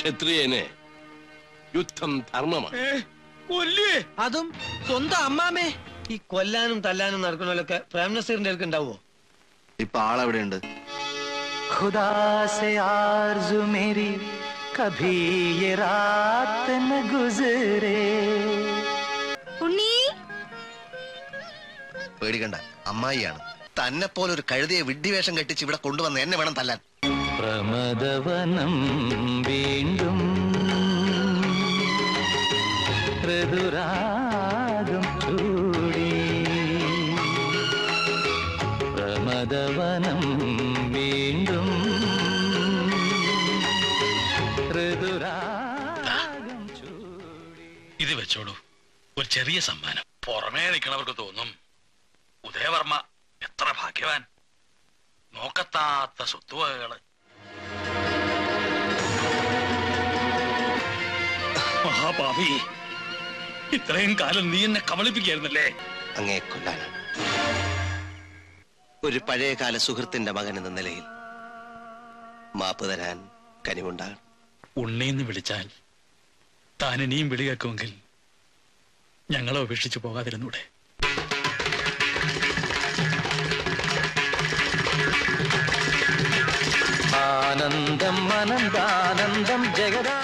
ക്ഷത്രിയന് യുദ്ധം ധർമ്മമാണ് കൊല്ലേ അതും സ്വന്തം അമ്മാമേ ഈ കൊല്ലാനും തല്ലാനും നടക്കണമല്ലൊക്കെ പ്രേം നസീറിന്റെ അടുക്ക് ഉണ്ടാവോ ഇപ്പൊ ആളെവിടെയുണ്ട് खुदा से आरज़ू मेरी कभी ये रात न गुजरे ഉണ്ണി പേടിക്കണ്ട അമ്മായിയാണ് തന്നെ പോലെ ഒരു കഴുതിയെ വിഡ്ഢിവേഷം കെട്ടിച്ച് ഇവിടെ കൊണ്ടുവന്ന് എന്നെ വേണം തല്ലാൻ പ്രമദവനം വീണ്ടും ഋതുരാഗം ചൂടി പ്രമദവനം വീണ്ടും ഋതുരാഗം ചൂടി ഇത് വെച്ചോളൂ ഒരു ചെറിയ സമ്മാനം പുറമേ നിൽക്കണവർക്ക് തോന്നും ഉദയവർമ്മ എത്ര ഭാഗ്യവാൻ നോക്കത്താത്ത സ്വത്തുവകകള് മഹാപാപി ഇത്രയും കാലം നീ എന്നെ കബളിപ്പിക്കായിരുന്നല്ലേ അങ്ങേ കൊല്ലാനാണ് ഒരു പഴയകാല സുഹൃത്തിന്റെ മകൻ എന്ന നിലയിൽ മാപ്പ് തരാൻ കനിവുണ്ടാകണം ഉണ്ണീന്ന് വിളിച്ചാൽ താൻ ഇനിയും വിളി കേൾക്കുമെങ്കിൽ ഞങ്ങളെ ഉപേക്ഷിച്ചു പോകാതിരുന്നൂടെ ആനന്ദം അനന്താനന്ദം ജഗദാ